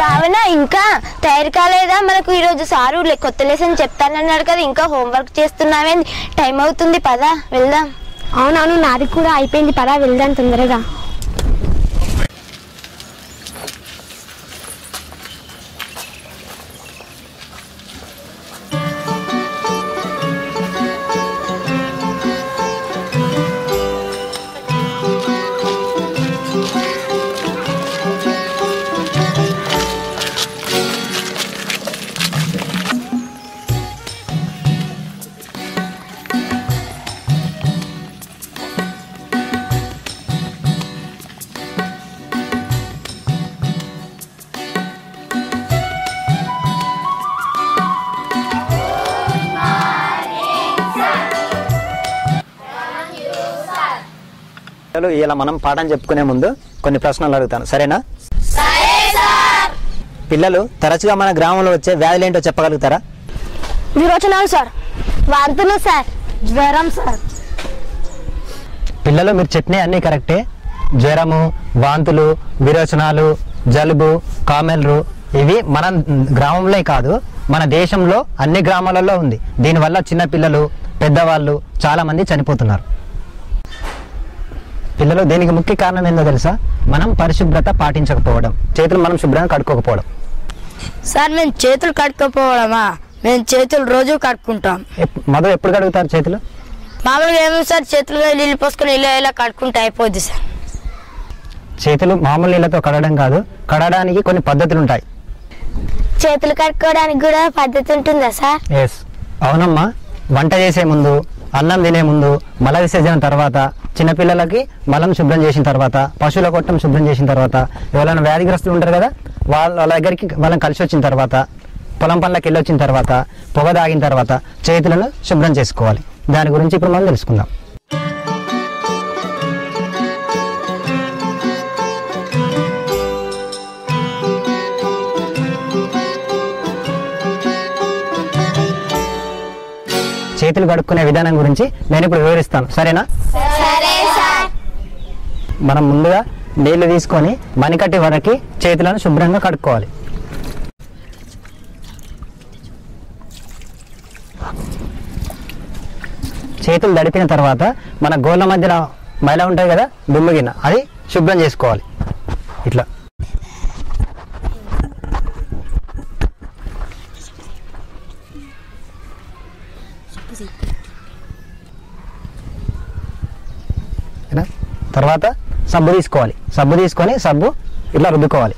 భావన ఇంకా తయారు కాలేదా మనకు ఈరోజు సారు లే- కొత్త లెసన్ చెప్తానన్నాడు కదా ఇంకా హోంవర్క్ చేస్తున్నావేంది టైం అవుతుంది పదా వెళ్దాం అవునవును నాది కూడా అయిపోయింది పదా వెళ్దాం తొందరగా పిల్లలు ఇలా మనం పాఠం చెప్పుకునే ముందు కొన్ని ప్రశ్నలు అడుగుతాను సరేనా పిల్లలు తరచుగా మన గ్రామంలో వచ్చే వ్యాధులు ఏంటో చెప్పగలుగుతారా విరోచనాలు సార్ వాంతులు సార్ జ్వరం సార్ పిల్లలు మీరు చెప్పినవి అన్నీ కరెక్టే జ్వరము వాంతులు విరోచనాలు జలుబు కామెల్రు ఇవి మన గ్రామంలో కాదు మన దేశంలో అన్ని గ్రామాలలో ఉంది దీనివల్ల చిన్న పిల్లలు పెద్దవాళ్ళు చాలా మంది చనిపోతున్నారు పిల్లలు దీనికి ముఖ్య కారణం ఏందో తెలుసా మనం పరిశుభ్రత పాటించకపోవడం చేతులు మనం శుభ్రంగా కడుక్కోకపోవడం సార్ మేము చేతులు కడుక్కోపోవడమా మేము చేతులు రోజు కడుక్కుంటాం ఎప్- మొదలు ఎప్పుడు కడుగుతారు చేతులు మామూలుగా ఏమో సార్ చేతులుగా నీళ్ళు పోసుకొని ఇలా ఇలా కడుక్కుంటే అయిపోద్ది సార్ చేతులు మామూలు నీళ్ళతో కడగడం కాదు కడగడానికి కొన్ని పద్ధతులు ఉంటాయి చేతులు కడుక్కోవడానికి కూడా పద్ధతి ఉంటుందా సార్ ఎస్ అవునమ్మా వంట చేసే ముందు అన్నం తినే ముందు మల విసర్జన తర్వాత చిన్నపిల్లలకి మలం శుభ్రం చేసిన తర్వాత పశువుల కొట్టం శుభ్రం చేసిన తర్వాత ఎవరైనా వ్యాధిగ్రస్తులు ఉంటారు కదా వాళ్ళ వాళ్ళ దగ్గరికి వాళ్ళని కలిసి వచ్చిన తర్వాత పొలం పనులకు వెళ్ళి వచ్చిన తర్వాత పొగ తాగిన తర్వాత చేతులను శుభ్రం చేసుకోవాలి దాని గురించి ఇప్పుడు మనం తెలుసుకుందాం చేతులు కడుక్కునే విధానం గురించి నేను ఇప్పుడు వివరిస్తాను సరేనా మనం ముందుగా నీళ్లు తీసుకొని మణికట్టి వరకు చేతులను శుభ్రంగా కడుక్కోవాలి చేతులు దడిపిన తర్వాత మన గోళ్ళ మధ్యన మైల ఉంటాయి కదా దుమ్ము గిన్నె అది శుభ్రం చేసుకోవాలి ఇట్లా ఓకేనా? తర్వాత సబ్బు తీసుకోవాలి సబ్బు తీసుకొని సబ్బు ఇట్లా రుద్దుకోవాలి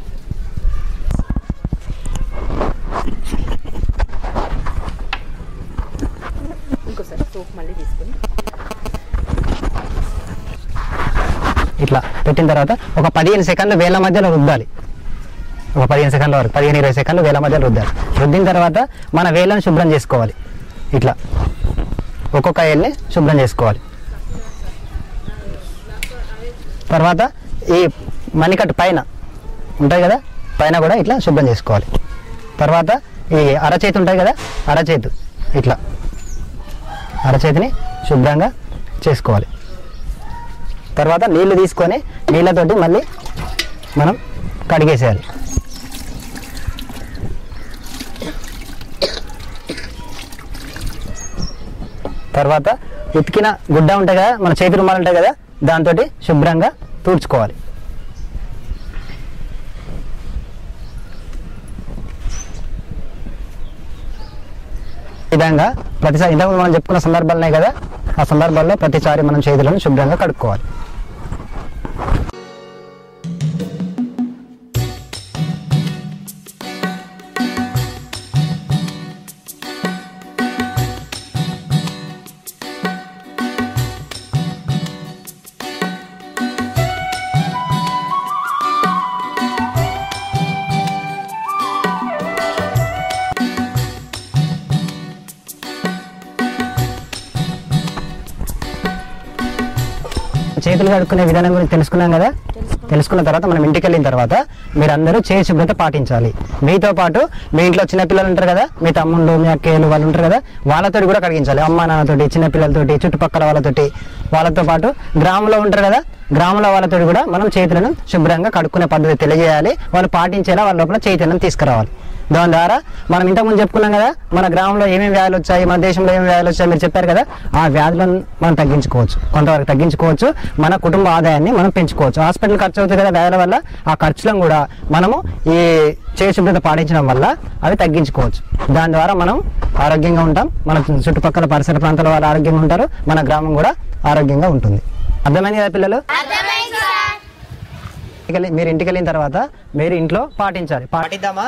ఇట్లా పెట్టిన తర్వాత ఒక పదిహేను సెకండ్లు వేల మధ్యలో రుద్దాలి ఒక పదిహేను సెకండ్ల వరకు పదిహేను ఇరవై సెకండ్లు వేల మధ్యలో రుద్దాలి రుద్దిన తర్వాత మన వేలను శుభ్రం చేసుకోవాలి ఇట్లా ఒక్కొక్క వేల్ని శుభ్రం చేసుకోవాలి తర్వాత ఈ మణికట్టు పైన ఉంటాయి కదా పైన కూడా ఇట్లా శుభ్రం చేసుకోవాలి తర్వాత ఈ అరచేతి ఉంటాయి కదా అరచేతు ఇట్లా అరచేతిని శుభ్రంగా చేసుకోవాలి తర్వాత నీళ్లు తీసుకొని నీళ్ళతోటి మళ్ళీ మనం కడిగేసేయాలి తర్వాత ఉతికిన గుడ్డ ఉంటాయి కదా మన చేతి రుమాలు ఉంటాయి కదా దాంతో శుభ్రంగా తుడుచుకోవాలి ఈ విధంగా ప్రతిసారి ఇంతకుముందు మనం చెప్పుకున్న సందర్భాలున్నాయి కదా ఆ సందర్భాల్లో ప్రతిసారి మనం చేతులను శుభ్రంగా కడుక్కోవాలి చేతులు కడుక్కునే విధానం గురించి తెలుసుకున్నాం కదా తెలుసుకున్న తర్వాత మనం ఇంటికి వెళ్ళిన తర్వాత మీరందరూ చేయి శుభ్రత పాటించాలి మీతో పాటు మీ ఇంట్లో చిన్నపిల్లలు ఉంటారు కదా మీ తమ్ముళ్ళు మీ అక్కయ్యలు వాళ్ళు ఉంటారు కదా వాళ్ళతోటి కూడా కడిగించాలి అమ్మ నాన్నతోటి చిన్నపిల్లలతోటి చుట్టుపక్కల వాళ్ళతోటి వాళ్ళతో పాటు గ్రామంలో ఉంటారు కదా గ్రామంలో వాళ్ళతో కూడా మనం చేతులను శుభ్రంగా కడుక్కునే పద్ధతి తెలియజేయాలి వాళ్ళు పాటించేలా వాళ్ళ లోపల చైతన్యం తీసుకురావాలి దాని ద్వారా మనం ఇంతకుముందు చెప్పుకున్నాం కదా మన గ్రామంలో ఏమేమి వ్యాధులు వచ్చాయి మన దేశంలో ఏమేమి వ్యాధులు వచ్చాయి మీరు చెప్పారు కదా ఆ వ్యాధులను మనం తగ్గించుకోవచ్చు కొంతవరకు తగ్గించుకోవచ్చు మన కుటుంబ ఆదాయాన్ని మనం పెంచుకోవచ్చు హాస్పిటల్ ఖర్చు అవుతుంది కదా వ్యాధుల వల్ల ఆ ఖర్చులను కూడా మనము ఈ చేయి శుభ్రత పాటించడం వల్ల అవి తగ్గించుకోవచ్చు దాని ద్వారా మనం ఆరోగ్యంగా ఉంటాం మన చుట్టుపక్కల పరిసర ప్రాంతాల వాళ్ళు ఆరోగ్యంగా ఉంటారు మన గ్రామం కూడా ఆరోగ్యంగా ఉంటుంది అర్థమైంది కదా పిల్లలు ఇంటికెళ్ళి- మీరు ఇంటికి వెళ్ళిన తర్వాత మీరు ఇంట్లో పాటించాలి పాటిద్దామా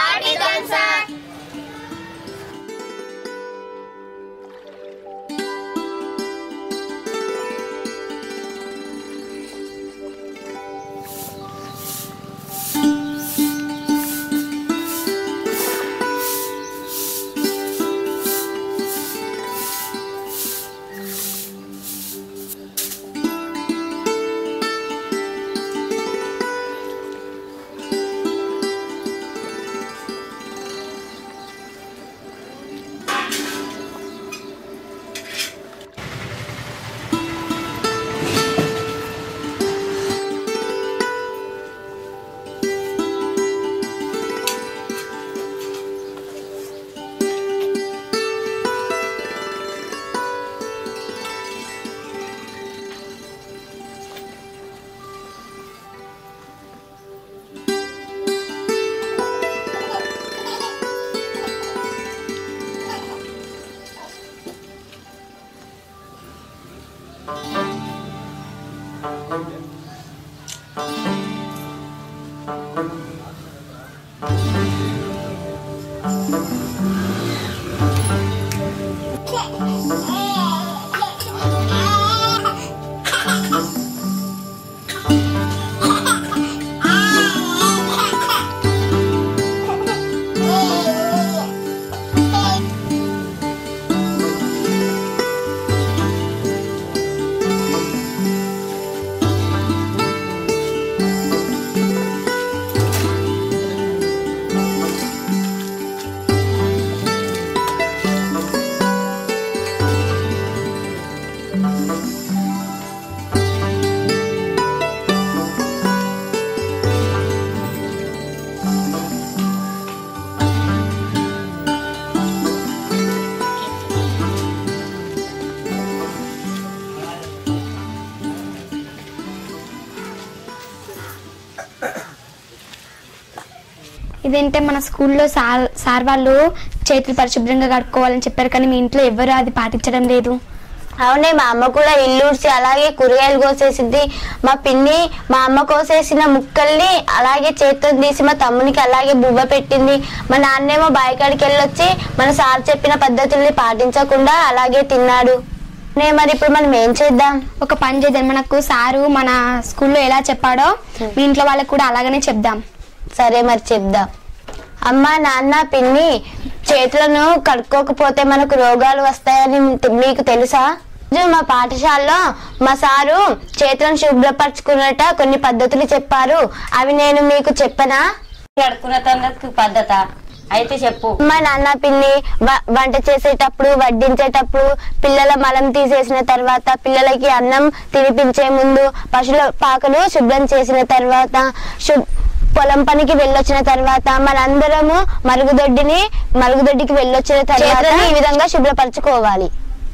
ఇదేంటే మన స్కూల్లో సార్ సార్ వాళ్ళు చేతులు పరిశుభ్రంగా కడుక్కోవాలని చెప్పారు కానీ మీ ఇంట్లో ఎవరు అది పాటించడం లేదు అవునే మా అమ్మ కూడా ఇల్లు ఊడ్చి అలాగే కూరగాయలు కోసేసింది మా పిన్ని మా అమ్మ కోసేసిన ముక్కల్ని అలాగే చేత్తో తీసి మా తమ్మునికి అలాగే బువ్వ పెట్టింది మా నాన్నేమో బాయికాడికి వెళ్ళొచ్చి మన సార్ చెప్పిన పద్ధతుల్ని పాటించకుండా అలాగే తిన్నాడు నే మరి ఇప్పుడు మనం ఏం చేద్దాం ఒక పని చేద్దాం మనకు సారు మన స్కూల్లో ఎలా చెప్పాడో మీ ఇంట్లో వాళ్ళకి కూడా అలాగనే చెప్దాం సరే మరి చెప్దాం అమ్మ నాన్న పిన్ని చేతులను కడుక్కోకపోతే మనకు రోగాలు వస్తాయని మీకు తెలుసా రోజు మా పాఠశాలలో మా సారు చేతులను శుభ్రపరచుకున్నట కొన్ని పద్ధతులు చెప్పారు అవి నేను మీకు చెప్పనా కడుక్కున్న తర్వాత పద్ధత అయితే చెప్పు మా నాన్న పిన్ని వ- వంట చేసేటప్పుడు వడ్డించేటప్పుడు పిల్లల మలం తీసేసిన తర్వాత పిల్లలకి అన్నం తినిపించే ముందు పశువుల పాకలు శుభ్రం చేసిన తర్వాత శుభ్ పొలం పనికి వెళ్ళొచ్చిన తర్వాత మనందరము మరుగుదొడ్డిని మరుగుదొడ్డికి వెళ్ళొచ్చిన తర్వాత ఈ విధంగా శుభ్రపరచుకోవాలి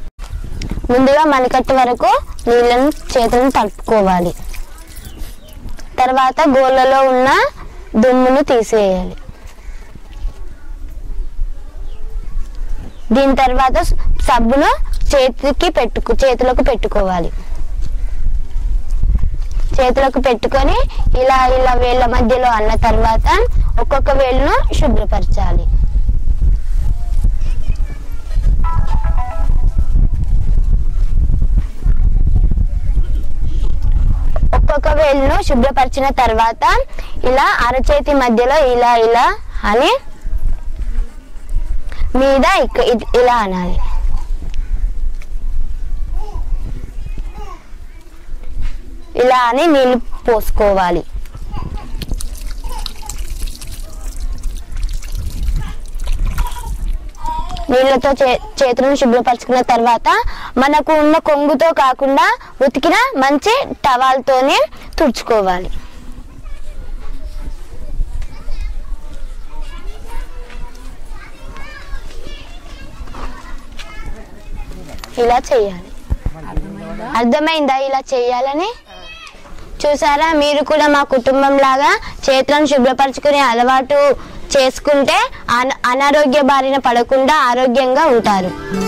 ముందుగా మణికట్టు వరకు నీళ్ళను చేతులను తడుపుకోవాలి తర్వాత గోళ్ళలో ఉన్న దుమ్మును తీసేయాలి దీని తర్వాత సబ్బును చేతికి పెట్టుకు చేతులకు పెట్టుకోవాలి చేతులకు పెట్టుకొని ఇలా ఇలా వేళ్ళ మధ్యలో అన్న తర్వాత ఒక్కొక్క వేలును శుభ్రపరచాలి ఒక్కొక్క వేలును శుభ్రపరిచిన తర్వాత ఇలా అరచేతి మధ్యలో ఇలా ఇలా అని మీద ఇక్క ఇ- ఇలా అనాలి ఇలా అని నీళ్లు పోసుకోవాలి నీళ్ళతో చే చేతులను శుభ్రపరచుకున్న తర్వాత మనకు ఉన్న కొంగుతో కాకుండా ఉతికిన మంచి టవాల్తోనే తుడుచుకోవాలి ఇలా చేయాలి అర్థమైందా ఇలా చేయాలని చూసారా మీరు కూడా మా కుటుంబం లాగా చేతులను శుభ్రపరచుకునే అలవాటు చేసుకుంటే అన- అనారోగ్య బారిన పడకుండా ఆరోగ్యంగా ఉంటారు